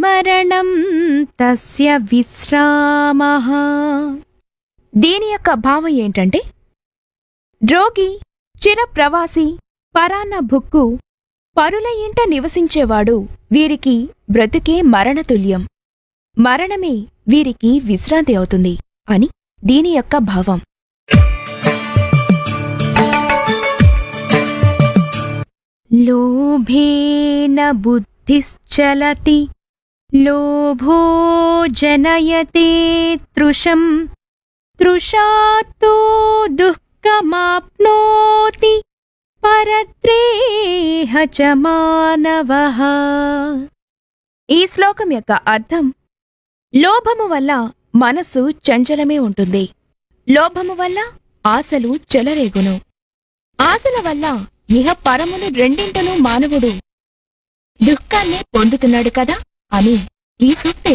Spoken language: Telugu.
విస్మరణం తస్య విశ్రామః దీని యొక్క భావం ఏంటంటే రోగి చిరప్రవాసి పరాన్న భుక్కు పరుల ఇంట నివసించేవాడు వీరికి బ్రతుకే మరణతుల్యం మరణమే వీరికి విశ్రాంతి అవుతుంది అని దీని యొక్క భావం లోభేన బుద్ధిశ్చలతి లోభో జనయతే తృషం తృషాతో దుఃఖమాప్నోతి పరద్రేహ చ మానవః ఈ శ్లోకం యొక్క అర్థం లోభము వల్ల మనసు చంచలమే ఉంటుంది లోభము వల్ల ఆశలు చెలరేగును ఆశల వల్ల ఇహ పరములు రెండింటను మానవుడు దుఃఖాన్ని పొందుతున్నాడు కదా అని ఈ సూక్తి